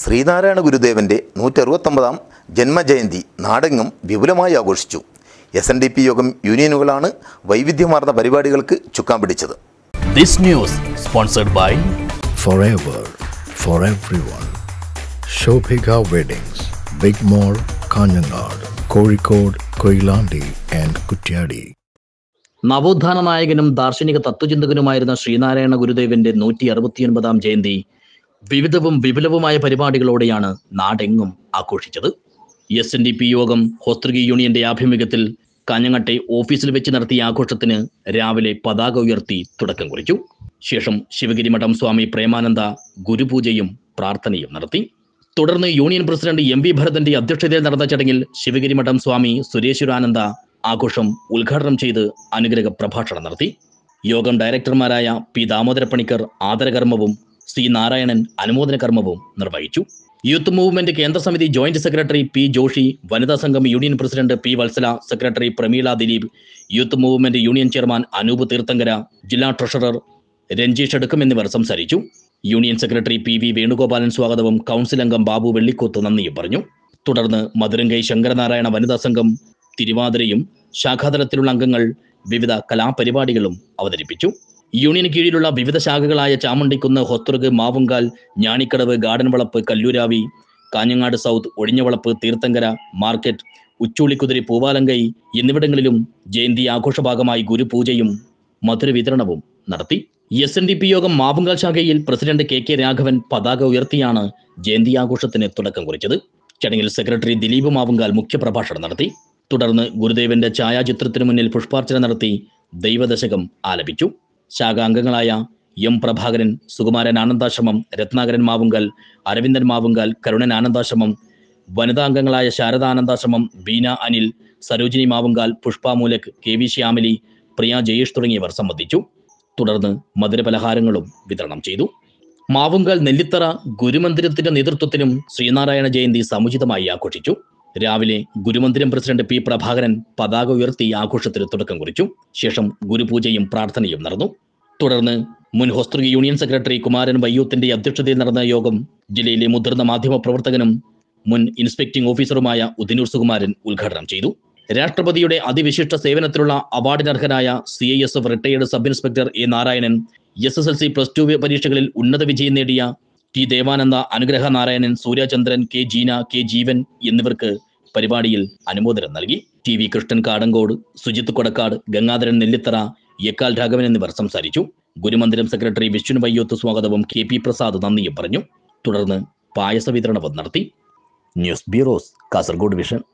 ശ്രീനാരായണ ഗുരുദേവന്റെ നൂറ്ററുപത്തൊമ്പതാം ജന്മജയന്തി നാടെങ്ങും വിപുലമായി ആഘോഷിച്ചു എസ് എൻ ഡി പി യോഗം യൂണിയനുകളാണ് വൈവിധ്യമാർന്ന പരിപാടികൾക്ക് ചുക്കാൻ പിടിച്ചത് This news sponsored by forever for everyone. Shobhika Weddings, Big Mall, Kanyanad, Kozhikode, Koilandi and Kutyadi. നവോത്ഥാന നായകനും ദാർശനിക തത്വചിന്തകനുമായിരുന്ന ശ്രീനാരായണ ഗുരുദേവന്റെ നൂറ്റി അറുപത്തിയൊൻപതാം ജയന്തി വിവിധവും വിപുലവുമായ പരിപാടികളോടെയാണ് നാടെങ്ങും ആഘോഷിച്ചത് എസ് എൻ ഡി പി യോഗം ഹോസ്തൃകി യൂണിയന്റെ ആഭിമുഖ്യത്തിൽ കാഞ്ഞങ്ങട്ടെ ഓഫീസിൽ വെച്ച് നടത്തിയ ആഘോഷത്തിന് രാവിലെ പതാക ഉയർത്തി തുടക്കം കുറിച്ചു ശേഷം ശിവഗിരി മഠം സ്വാമി പ്രേമാനന്ദ ഗുരുപൂജയും പ്രാർത്ഥനയും നടത്തി തുടർന്ന് യൂണിയൻ പ്രസിഡന്റ് എം വി ഭരതന്റെ അധ്യക്ഷതയിൽ നടന്ന ചടങ്ങിൽ ശിവഗിരി മഠം സ്വാമി സുരേശ്വരാനന്ദ ആഘോഷം ഉദ്ഘാടനം ചെയ്ത് അനുഗ്രഹ പ്രഭാഷണം നടത്തി യോഗം ഡയറക്ടർമാരായ പി ദാമോദരപ്പണിക്കർ ആദരകർമ്മവും സി നാരായണൻ അനുമോദന കർമ്മവും നിർവഹിച്ചു യൂത്ത് മൂവ്മെന്റ് കേന്ദ്ര സമിതി ജോയിന്റ് സെക്രട്ടറി പി ജോഷി വനിതാ സംഘം union president P Valsala secretary Prameela Dileep youth movement union chairman Anoop Theerthankara ജില്ലാ ട്രഷറർ രഞ്ജീഷ് അടുക്കം എന്നിവർ സംസാരിച്ചു union secretary P V Venugopalan സ്വാഗതവും കൗൺസിൽ അംഗം ബാബു വെള്ളിക്കോത്ത് നന്ദിയും പറഞ്ഞു തുടർന്ന് മധുരങ്കൈ ശങ്കരനാരായണ വനിതാ സംഘം തിരുവാതിരയും ശാഖാതലത്തിലുള്ള അംഗങ്ങൾ വിവിധ കലാപരിപാടികളും അവതരിപ്പിച്ചു യൂണിയന് കീഴിലുള്ള വിവിധ ശാഖകളായ Chamundikkunnu Hosthuruk Mavungal Njanikkadavu garden Valappu Kallooravi Kanhangad south Ozhinjavalappu Theerthankara market Uchoolikkuthiri Poovalankai എന്നിവിടങ്ങളിലും ജയന്തി ആഘോഷ ഭാഗമായി ഗുരുപൂജയും മധുര വിതരണവും നടത്തി എസ് എൻ ഡി പി യോഗം മാവുങ്കാൽ ശാഖയിൽ പ്രസിഡന്റ് കെ കെ രാഘവൻ പതാക ഉയർത്തിയാണ് ജയന്തി ആഘോഷത്തിന് തുടക്കം കുറിച്ചത് ചടങ്ങിൽ സെക്രട്ടറി ദിലീപ് മാവുങ്കാൽ മുഖ്യപ്രഭാഷണം നടത്തി തുടർന്ന് ഗുരുദേവന്റെ ഛായാചിത്രത്തിനു മുന്നിൽ പുഷ്പാർച്ചന നടത്തി ദൈവദശകം ആലപിച്ചു ശാഖാംഗങ്ങളായ എം പ്രഭാകരൻ സുകുമാരൻ ആനന്ദാശ്രമം രത്നാകരൻ മാവുങ്കൽ അരവിന്ദൻ മാവുങ്കൽ കരുണൻ ആനന്ദാശ്രമം വനിതാ അംഗങ്ങളായ ശാരദാനന്ദാശ്രമം ബീന അനിൽ സരോജിനി മാവുങ്കാൽ പുഷ്പ മൂലക് കെ വി ശ്യാമിലി പ്രിയ ജയേഷ് തുടങ്ങിയവർ സംബന്ധിച്ചു തുടർന്ന് മധുരപലഹാരങ്ങളും വിതരണം ചെയ്തു മാവുങ്കൽ നെല്ലിത്തറ ഗുരുമന്ദിരത്തിന്റെ നേതൃത്വത്തിലും ശ്രീനാരായണ ജയന്തി സമുചിതമായി ആഘോഷിച്ചു രാവിലെ ഗുരുമന്ദിരം പ്രസിഡന്റ് പി പ്രഭാകരൻ പതാക ഉയർത്തി ആഘോഷത്തിന് തുടക്കം കുറിച്ചു ശേഷം ഗുരുപൂജയും പ്രാർത്ഥനയും നടന്നു തുടർന്ന് മുൻ ഹോസ്തൃക യൂണിയൻ സെക്രട്ടറി കുമാരൻ വയ്യൂത്തിന്റെ അധ്യക്ഷതയിൽ നടന്ന യോഗം ജില്ലയിലെ മുതിർന്ന മാധ്യമ പ്രവർത്തകനും മുൻ ഇൻസ്പെക്ടിംഗ് ഓഫീസറുമായ ഉദിനൂർ സുകുമാരൻ ഉദ്ഘാടനം ചെയ്തു രാഷ്ട്രപതിയുടെ അതിവിശിഷ്ട സേവനത്തിലുള്ള അവാർഡിനർഹനായ C I S F retired sub inspector A Narayanan S S L C plus two പരീക്ഷകളിൽ ഉന്നത വിജയം നേടിയ T Devananda Anugraha Narayanan Suryachandran K Jeena K Jeevan എന്നിവർക്ക് പരിപാടിയിൽ അനുമോദനം നൽകി ടി വി കൃഷ്ണൻ കാടങ്കോട് സുജിത്ത് കൊടക്കാട് ഗംഗാധരൻ നെല്ലിത്തറ യക്കാൽ രാഘവൻ എന്നിവർ സംസാരിച്ചു ഗുരുമന്ദിരം സെക്രട്ടറി വിഷ്ണു വയ്യോത്ത് സ്വാഗതവും കെ പി പ്രസാദ് നന്ദിയും പറഞ്ഞു തുടർന്ന് പായസ വിതരണവും നടത്തി ന്യൂസ് ബ്യൂറോസ് കാസർഗോഡ് വിഷൻ